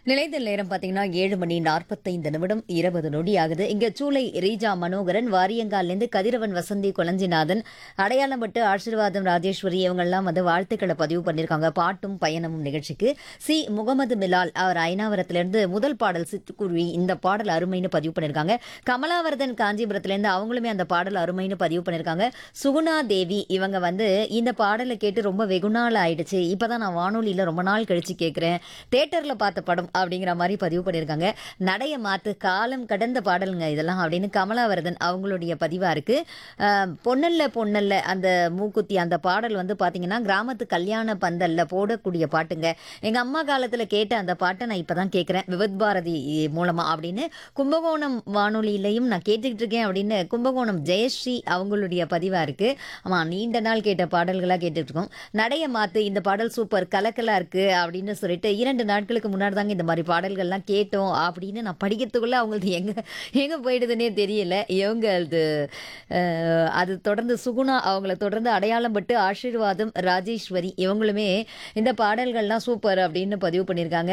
நிலையத்தில் நேரம் பார்த்தீங்கன்னா ஏழு மணி நாற்பத்தைந்து நிமிடம் இருபது நொடி ஆகுது இங்க சூளை ரீஜா மனோகரன் வாரியங்கால்லேருந்து கதிரவன் வசந்தி கொளஞ்சிநாதன் அடையாளப்பட்டு ஆசீர்வாதம் ராஜேஸ்வரி இவங்கெல்லாம் வந்து வாழ்த்துக்களை பதிவு பண்ணியிருக்காங்க பாட்டும் பயணமும் நிகழ்ச்சிக்கு சி முகமது மிலால் அவர் ஐநாவரத்திலிருந்து முதல் பாடல் சிட்டுக்குருவி இந்த பாடல் அருமைன்னு பதிவு பண்ணியிருக்காங்க கமலாவர்தன் காஞ்சிபுரத்துலேருந்து அவங்களுமே அந்த பாடல் அருமைன்னு பதிவு பண்ணியிருக்காங்க சுகுணா தேவி இவங்க வந்து இந்த பாடலை கேட்டு ரொம்ப வெகு நாள் ஆயிடுச்சு இப்பதான் நான் வானொலியில ரொம்ப நாள் கழிச்சு கேட்குறேன் தேட்டர்ல பார்த்த படம் அப்படிங்கிற மாதிரி பதிவு பண்ணியிருக்காங்க நடைய மாத்து காலம் கடந்த பாடலுங்க இதெல்லாம் அப்படின்னு கமலாவரதன் அவங்களுடைய பதிவா இருக்கு அஹ், பொன்னல்ல பொன்னல்ல அந்த மூக்குத்தி அந்த பாடல் வந்து பாத்தீங்கன்னா கிராமத்து கல்யாண பந்தல்ல போடக்கூடிய பாட்டுங்க எங்க அம்மா காலத்துல கேட்ட அந்த பாட்டை நான் இப்பதான் கேட்கிறேன் விவத் பாரதி மூலமா அப்படின்னு கும்பகோணம் வானொலியிலையும் நான் கேட்டுக்கிட்டு இருக்கேன் அப்படின்னு கும்பகோணம் ஜெயஸ்ரீ அவங்களுடைய பதிவா இருக்கு ஆமா நீண்ட நாள் கேட்ட பாடல்களா கேட்டுட்டு இருக்கோம் நடைய மாத்து இந்த பாடல் சூப்பர் கலக்கலா இருக்கு அப்படின்னு சொல்லிட்டு இரண்டு நாட்களுக்கு முன்னாடி தாங்க இந்த மாதிரி பாடல்கள்லாம் கேட்டோம் அப்படின்னு நான் படிக்கிறதுக்குள்ள அவங்களுக்கு எங்க எங்க போயிடுதுன்னே தெரியல இவங்க அது அஹ், அது தொடர்ந்து சுகுணா அவங்கள தொடர்ந்து அடையாளம் பட்டு ஆசீர்வாதம் ராஜேஸ்வரி இவங்களுமே இந்த பாடல்கள்லாம் சூப்பர் அப்படின்னு பதிவு பண்ணியிருக்காங்க